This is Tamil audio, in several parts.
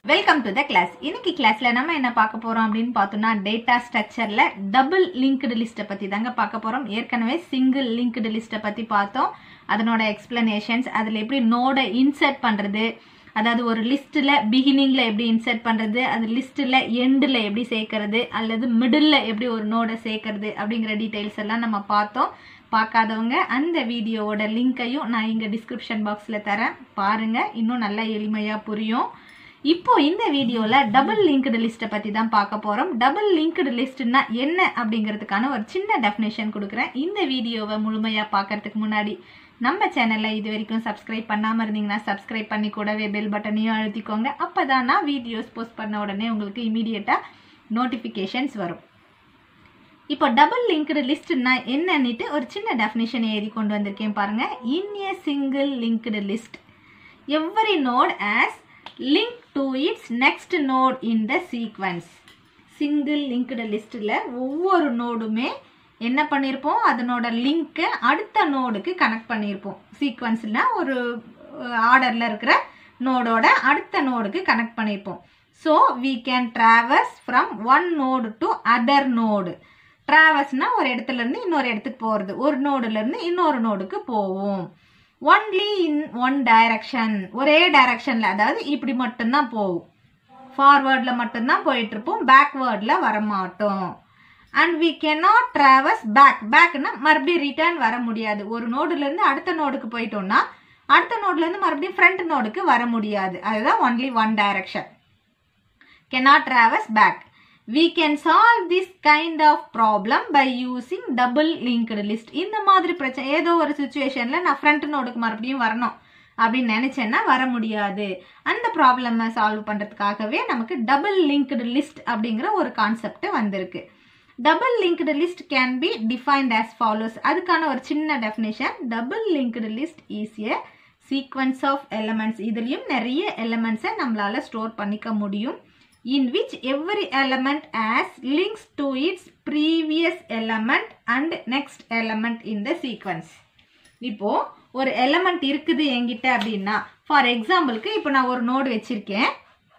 வெல்கம் டு த கிளாஸ் இன்னைக்கு கிளாஸ்ல நம்ம என்ன பார்க்க போறோம் அப்படின்னு பார்த்தோம்னா டேட்டா ஸ்ட்ரக்சர்ல டபுள் லிங்க்டு லிஸ்ட்டை பத்தி தாங்க பார்க்க போறோம் ஏற்கனவே சிங்கிள் லிங்க்டு லிஸ்ட்டை பத்தி பார்த்தோம் அதனோட எக்ஸ்பிளனேஷன்ஸ் அதுல எப்படி நோடை இன்சர்ட் பண்றது அதாவது ஒரு லிஸ்ட்ல பிகினிங்ல எப்படி இன்சர்ட் பண்றது அது லிஸ்ட்ல எண்டில் எப்படி சேர்க்கறது அல்லது மிடில் எப்படி ஒரு நோடை சேர்க்கறது அப்படிங்கிற டீடைல்ஸ் எல்லாம் நம்ம பார்த்தோம் பார்க்காதவங்க அந்த வீடியோவோட லிங்கையும் நான் இங்க டிஸ்கிரிப்ஷன் பாக்ஸ்ல தரேன் பாருங்க இன்னும் நல்லா எளிமையா புரியும் இப்போ இந்த வீடியோல டபுள் லிங்க்டு லிஸ்ட்டை பத்தி தான் பார்க்க போறோம் டபுள் லிங்க்டு லிஸ்ட்னா என்ன அப்படிங்கிறதுக்கான ஒரு சின்ன டெஃபினேஷன் கொடுக்குறேன் இந்த வீடியோவை முழுமையா பார்க்கறதுக்கு முன்னாடி நம்ம சேனல்ல இது வரைக்கும் சப்ஸ்கிரைப் பண்ணாம இருந்தீங்கன்னா சப்ஸ்கிரைப் பண்ணி கூடவே பெல் பட்டனையும் அழுத்திக்கோங்க அப்பதான் நான் வீடியோஸ் போஸ்ட் பண்ண உடனே உங்களுக்கு இமீடியட்டா நோட்டிஃபிகேஷன்ஸ் வரும் இப்போ டபுள் லிங்க்டு லிஸ்ட்னா என்னன்னுட்டு ஒரு சின்ன டெஃபினேஷன் எழுதி கொண்டு வந்திருக்கேன் பாருங்க in a single linked list every node has link to its next node in the sequence single linked லிஸ்ட்டில் ஒவ்வொரு நோடுமே என்ன பண்ணியிருப்போம் அதனோட லிங்க்கை அடுத்த நோடுக்கு கனெக்ட் பண்ணியிருப்போம் சீக்வன்ஸ்னா ஒரு ஆர்டரில் இருக்கிற நோடோட அடுத்த நோடுக்கு கனெக்ட் பண்ணியிருப்போம் so we can travels from one node to other node ட்ராவல்ஸ்னா ஒரு இடத்துல இருந்து இன்னொரு இடத்துக்கு போகிறது ஒரு நோடுல இருந்து இன்னொரு நோடுக்கு போவோம் ஒன்லி இன் ஒன் டைரக்ஷன் ஒரே டைரக்ஷன்ல அதாவது இப்படி மட்டும்தான் போகும் ஃபார்வேர்ட்ல மட்டும்தான் போயிட்டு இருப்போம் பேக்வேர்ட்ல வரமாட்டோம் and we cannot travels back பேக்னா மறுபடியும் ரிட்டர்ன் வர முடியாது ஒரு நோடுல இருந்து அடுத்த நோடுக்கு போயிட்டோம்னா அடுத்த நோட்ல இருந்து மறுபடியும் ஃப்ரண்ட் நோடுக்கு வர முடியாது அதுதான் only one direction cannot traverse back. We can solve this kind of problem by using double linked list. இந்த மாதிரி பிரச்சனை ஏதோ ஒரு சுச்சுவேஷன்ல நான் ஃப்ரண்ட் நோடுக்கு மறுபடியும் வரணும் அப்படின்னு நினைச்சேன்னா வர முடியாது அந்த ப்ராப்ளமை சால்வ் பண்றதுக்காகவே நமக்கு டபுள் லிங்க்டு லிஸ்ட் அப்படிங்கிற ஒரு கான்செப்ட் வந்திருக்கு double linked list can be defined as follows அதுக்கான ஒரு சின்ன definition double linked list is a sequence of elements இதுலயும் நிறைய எலமெண்ட்ஸை நம்மளால ஸ்டோர் பண்ணிக்க முடியும் in which every element has links to its previous element and next element in the sequence இப்போ ஒரு எலமெண்ட் இருக்குது என்கிட்ட அப்படின்னா ஃபார் எக்ஸாம்பிளுக்கு இப்போ நான் ஒரு நோடு வச்சிருக்கேன்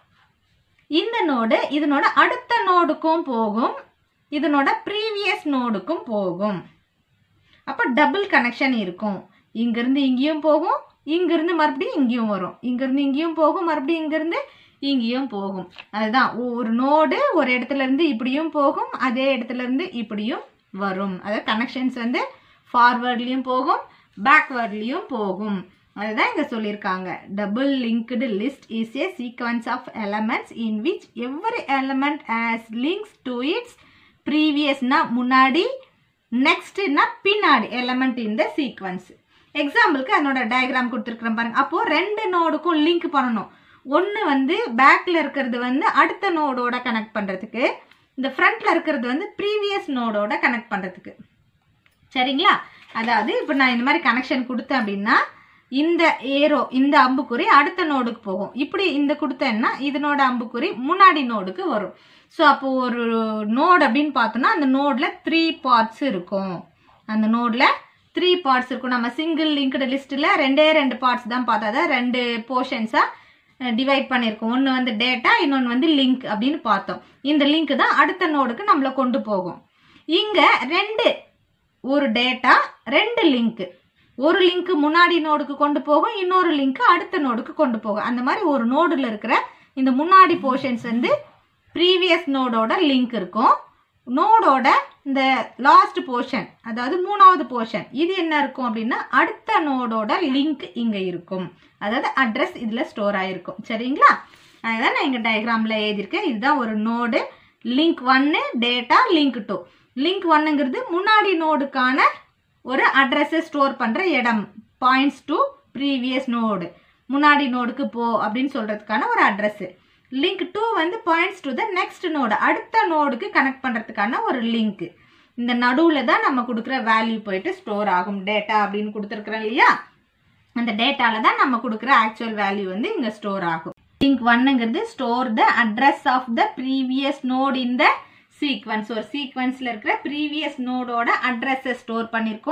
இந்த நோடு இதனோட அடுத்த நோடுக்கும் போகும் இதனோட ப்ரீவியஸ் நோடுக்கும் போகும் அப்போ டபுள் கனெக்ஷன் இருக்கும் இங்கிருந்து இங்கேயும் போகும் இங்கிருந்து மறுபடியும் இங்கேயும் வரும் இங்கிருந்து இங்கேயும் போகும் மறுபடியும் இங்கிருந்து இங்கேயும் போகும் அதுதான் ஒரு நோடு ஒரு இடத்துல இருந்து இப்படியும் போகும் அதே இடத்துல இருந்து இப்படியும் வரும் அதாவது கனெக்ஷன்ஸ் வந்து ஃபார்வர்ட்லயும் போகும் பேக்வேர்ட்லயும் போகும் அதுதான் இங்க சொல்லியிருக்காங்க double linked list is a sequence of elements in which every element has links to its ப்ரீவியஸ்னா முன்னாடி நெக்ஸ்ட்னா பின்னாடி எலமெண்ட் இன் த சீக்வன்ஸ் எக்ஸாம்பிளுக்கு அதனோட டயக்ராம் கொடுத்துருக்குறேன் பாருங்க அப்போ ரெண்டு நோடுக்கும் லிங்க் பண்ணணும் ஒன்று வந்து பேக்கில் இருக்கிறது வந்து அடுத்த நோடோட கனெக்ட் பண்ணுறதுக்கு இந்த ஃப்ரண்ட்டில் இருக்கிறது வந்து ப்ரீவியஸ் நோடோட கனெக்ட் பண்ணுறதுக்கு சரிங்களா அதாவது இப்போ நான் இந்த மாதிரி கனெக்ஷன் கொடுத்தேன் அப்படின்னா இந்த ஏரோ இந்த அம்புக்குறி அடுத்த நோடுக்கு போகும் இப்படி இந்த கொடுத்தேன்னா இதனோட அம்புக்குறி முன்னாடி நோடுக்கு வரும் ஸோ அப்போ ஒரு நோடு அப்படின்னு பார்த்தோம்னா அந்த நோடில் த்ரீ பார்ட்ஸ் இருக்கும் அந்த நோடில் த்ரீ பார்ட்ஸ் இருக்கும் நம்ம சிங்கிள் லிங்க்டு லிஸ்ட்டில் ரெண்டே ரெண்டு பார்ட்ஸ் தான் பார்த்தா தான் ரெண்டு போர்ஷன்ஸாக டிவைட் பண்ணியிருக்கோம் ஒன்று வந்து டேட்டா இன்னொன்று வந்து லிங்க் அப்படின்னு பார்த்தோம் இந்த லிங்க் தான் அடுத்த நோடுக்கு நம்மளை கொண்டு போகும் இங்கே ரெண்டு ஒரு டேட்டா ரெண்டு லிங்க் ஒரு லிங்க் முன்னாடி நோடுக்கு கொண்டு போகும் இன்னொரு லிங்க் அடுத்த நோடுக்கு கொண்டு போகும் அந்த மாதிரி ஒரு நோடில் இருக்கிற இந்த முன்னாடி போர்ஷன்ஸ் வந்து ப்ரீவியஸ் நோடோட லிங்க் இருக்கும் நோடோட இந்த லாஸ்ட் போர்ஷன் அதாவது மூணாவது போர்ஷன் இது என்ன இருக்கும் அப்படின்னா அடுத்த நோடோட லிங்க் இங்க இருக்கும் அதாவது அட்ரஸ் இதுல ஸ்டோர் ஆயிருக்கும் சரிங்களா அதுதான் நான் இங்க டயக்ராம்ல எழுதியிருக்கேன் இதுதான் ஒரு நோடு லிங்க் ஒன்னு டேட்டா லிங்க் டூ லிங்க் ஒன்னுங்கிறது முன்னாடி நோடுக்கான ஒரு அட்ரஸை ஸ்டோர் பண்ற இடம் பாயிண்ட்ஸ் டு ப்ரீவியஸ் நோடு முன்னாடி நோடுக்கு போ அப்படின்னு சொல்றதுக்கான ஒரு அட்ரஸ் லிங்க் டூ வந்து points to the next node அடுத்த நோடுக்கு கனெக்ட் பண்ணுறதுக்கான ஒரு லிங்க் இந்த நடுவில் தான் நம்ம கொடுக்குற வேல்யூ போயிட்டு ஸ்டோர் ஆகும் டேட்டா அப்படின்னு கொடுத்துருக்குறோம் இல்லையா அந்த டேட்டால தான் நம்ம கொடுக்குற ஆக்சுவல் வேல்யூ வந்து இங்கே ஸ்டோர் ஆகும் லிங்க் ஒன்னுங்கிறது store the address of the previous node in the sequence ஒரு சீக்வன்ஸில் இருக்கிற ப்ரீவியஸ் நோடோட அட்ரஸை ஸ்டோர் பண்ணியிருக்கோம்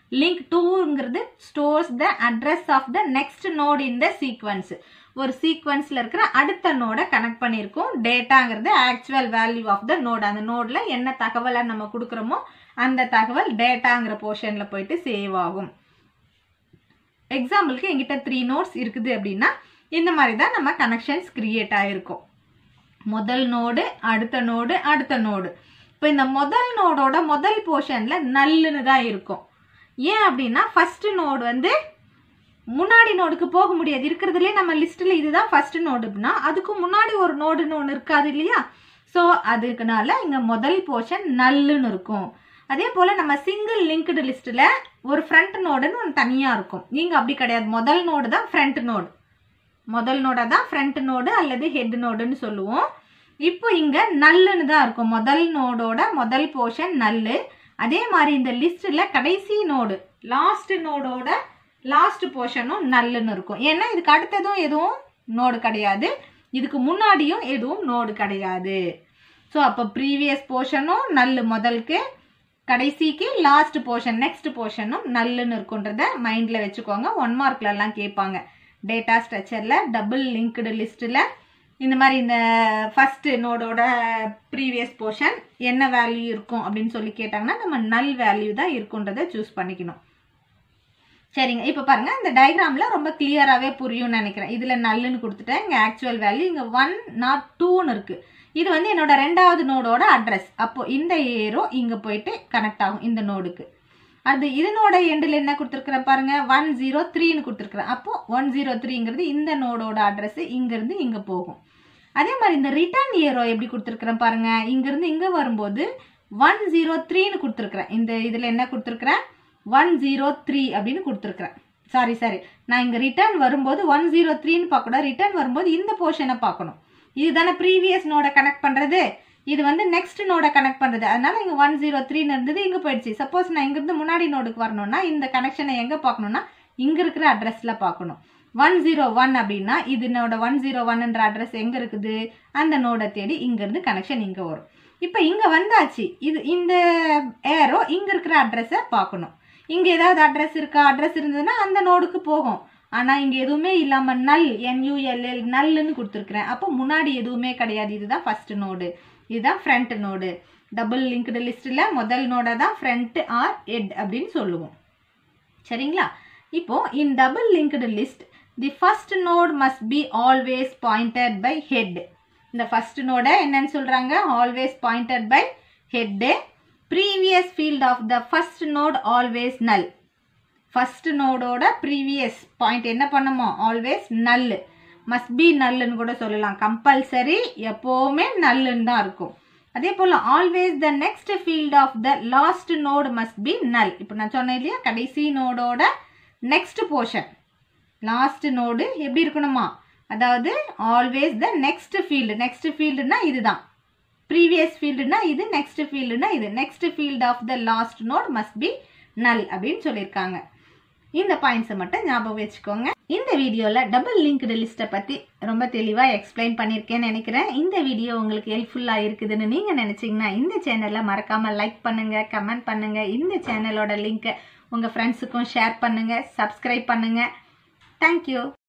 லிங்க் டூங்கிறது stores the address of the next node in the sequence ஒரு சீக்வன்ஸ்ல இருக்கிற அடுத்த நோட கனெக்ட் பண்ணியிருக்கோம் டேட்டாங்கிறது actual value of the node அந்த நோட்ல என்ன தகவலை நம்ம கொடுக்குறோமோ அந்த தகவல் டேட்டாங்கிற போர்ஷன்ல போயிட்டு சேவ் ஆகும் எக்ஸாம்பிளுக்கு எங்கிட்ட த்ரீ நோட்ஸ் இருக்குது அப்படின்னா இந்த மாதிரி தான் நம்ம கனெக்ஷன்ஸ் கிரியேட் ஆகிருக்கும் முதல் நோடு அடுத்த நோடு அடுத்த நோடு இப்போ இந்த முதல் நோடோட முதல் போர்ஷனில் நல்லுன்னு தான் இருக்கும் ஏன் அப்படின்னா ஃபர்ஸ்ட் நோடு வந்து முன்னாடி நோடுக்கு போக முடியாது இருக்கிறதுலே நம்ம லிஸ்ட்டில் இதுதான் ஃபர்ஸ்ட் நோடுனா அதுக்கு முன்னாடி ஒரு நோடுன்னு ஒன்று இருக்காது இல்லையா ஸோ அதுக்குனால இங்கே முதல் போர்ஷன் நல்லுன்னு இருக்கும் அதே போல் நம்ம சிங்கிள் லிங்க்டு லிஸ்ட்டில் ஒரு ஃப்ரண்ட் நோடுன்னு ஒன்று தனியாக இருக்கும் இங்கே அப்படி கிடையாது முதல் நோடு தான் ஃப்ரண்ட் நோடு முதல் நோடை தான் ஃப்ரண்ட் நோடு அல்லது ஹெட் நோடுன்னு சொல்லுவோம் இப்போ இங்கே நல்லுன்னு தான் இருக்கும் முதல் நோடோட முதல் போர்ஷன் நல்லு அதே மாதிரி இந்த லிஸ்ட்டில் கடைசி நோடு லாஸ்ட் நோடோட லாஸ்ட் போர்ஷனும் நல்லுன்னு இருக்கும் ஏன்னா இதுக்கு அடுத்ததும் எதுவும் நோடு கிடையாது இதுக்கு முன்னாடியும் எதுவும் நோடு கிடையாது ஸோ அப்போ ப்ரீவியஸ் போர்ஷனும் நல்லு முதலுக்கு கடைசிக்கு லாஸ்ட் போர்ஷன் நெக்ஸ்ட் போர்ஷனும் நல்லுன்னு இருக்குன்றத மைண்டில் வச்சுக்கோங்க ஒன் மார்க்லலாம் கேட்பாங்க டேட்டா ஸ்ட்ரக்சரில் டபுள் லிங்க்டு லிஸ்ட்டில் இந்த மாதிரி இந்த ஃபர்ஸ்ட் நோடோட ப்ரீவியஸ் போர்ஷன் என்ன வேல்யூ இருக்கும் அப்படின்னு சொல்லி கேட்டாங்கன்னா நம்ம நல் வேல்யூ தான் இருக்குன்றதை சூஸ் பண்ணிக்கணும் சரிங்க இப்போ பாருங்க இந்த டயக்ராமில் ரொம்ப கிளியராகவே புரியும்னு நினைக்கிறேன் இதில் நல்லுன்னு கொடுத்துட்டேன் இங்கே ஆக்சுவல் வேல்யூ இங்கே ஒன் நாட் டூன்னு இருக்குது இது வந்து என்னோட ரெண்டாவது நோடோட அட்ரஸ் அப்போ இந்த ஏரோ இங்கே போயிட்டு கனெக்ட் ஆகும் இந்த நோடுக்கு அது இதனோட எண்டில் என்ன கொடுத்துருக்குறேன் பாருங்க ஒன் ஜீரோ த்ரீன்னு கொடுத்துருக்குறேன் அப்போ ஒன் ஜீரோ த்ரீங்கிறது இந்த நோடோட அட்ரஸ் இங்கேருந்து இங்கே போகும் அதே மாதிரி இந்த ரிட்டர்ன் ஏரோ எப்படி கொடுத்துருக்குறேன் பாருங்க இங்கேருந்து இங்கே வரும்போது ஒன் ஜீரோ த்ரீன்னு கொடுத்துருக்குறேன் இந்த இதில் என்ன கொடுத்துருக்குறேன் ஒன் ஜீரோ த்ரீ அப்படின்னு கொடுத்துருக்குறேன் சாரி சாரி நான் இங்கே ரிட்டர்ன் வரும்போது ஒன் ஜீரோ த்ரீன்னு பார்க்கக்கூடாது ரிட்டர்ன் வரும்போது இந்த போர்ஷனை பார்க்கணும் இதுதானே ப்ரீவியஸ் நோட கனெக்ட் பண்ணுறது இது வந்து நெக்ஸ்ட் நோட கனெக்ட் பண்ணுறது அதனால இங்கே ஒன் ஜீரோ த்ரீன்னு இருந்தது இங்கே போயிடுச்சு சப்போஸ் நான் இங்கேருந்து முன்னாடி நோடுக்கு வரணும்னா இந்த கனெக்ஷனை எங்கே பார்க்கணும்னா இங்கே இருக்கிற அட்ரஸில் பார்க்கணும் ஒன் ஜீரோ ஒன் அப்படின்னா இதனோட ஒன் ஜீரோ ஒன்ன்ற அட்ரஸ் எங்கே இருக்குது அந்த நோடை தேடி இங்கேருந்து கனெக்ஷன் இங்கே வரும் இப்போ இங்கே வந்தாச்சு இது இந்த ஏரோ இங்கே இருக்கிற அட்ரஸை பார்க்கணும் இங்கே ஏதாவது அட்ரஸ் இருக்கா அட்ரஸ் இருந்ததுன்னா அந்த நோடுக்கு போகும் ஆனால் இங்கே எதுவுமே இல்லாமல் நல் என்யூஎல்எல் நல்லுன்னு கொடுத்துருக்குறேன் அப்போ முன்னாடி எதுவுமே கிடையாது இதுதான் ஃபர்ஸ்ட் நோடு இதுதான் ஃப்ரண்ட் நோடு டபுள் லிங்க்டு லிஸ்ட்டில் முதல் நோடை தான் ஃப்ரண்ட் ஆர் ஹெட் அப்படின்னு சொல்லுவோம் சரிங்களா இப்போ in double linked list the first node must be always pointed by head இந்த ஃபர்ஸ்ட் நோடை என்னன்னு சொல்கிறாங்க always pointed by head previous field of the first node always null first நோடோட ப்ரீவியஸ் பாயிண்ட் என்ன பண்ணுமோ ஆல்வேஸ் நல்லு மஸ்ட் பி நல்லுன்னு கூட சொல்லலாம் கம்பல்சரி எப்போவுமே நல்லுன்னு தான் இருக்கும் அதே போல் always the next field of the last node must be null இப்போ நான் சொன்னேன் இல்லையா கடைசி நோடோட நெக்ஸ்ட் போர்ஷன் லாஸ்ட் நோடு எப்படி இருக்கணுமா அதாவது always the next field next ஃபீல்டுனா இதுதான் ப்ரீவியஸ் ஃபீல்டுனா இது நெக்ஸ்ட் ஃபீல்டுனா இது next field of the last node must be null அப்படின்னு சொல்லியிருக்காங்க இந்த பாயிண்ட்ஸை மட்டும் ஞாபகம் வச்சுக்கோங்க இந்த வீடியோவில் டபுள் லிங்க்டு லிஸ்ட்டை பற்றி ரொம்ப தெளிவாக எக்ஸ்பிளைன் பண்ணியிருக்கேன்னு நினைக்கிறேன் இந்த வீடியோ உங்களுக்கு ஹெல்ப்ஃபுல்லாக இருக்குதுன்னு நீங்கள் நினச்சிங்கன்னா இந்த சேனலை மறக்காமல் லைக் பண்ணுங்கள் கமெண்ட் பண்ணுங்கள் இந்த சேனலோட லிங்க்கை உங்கள் ஃப்ரெண்ட்ஸுக்கும் ஷேர் பண்ணுங்கள் சப்ஸ்கிரைப் பண்ணுங்கள் தேங்க்யூ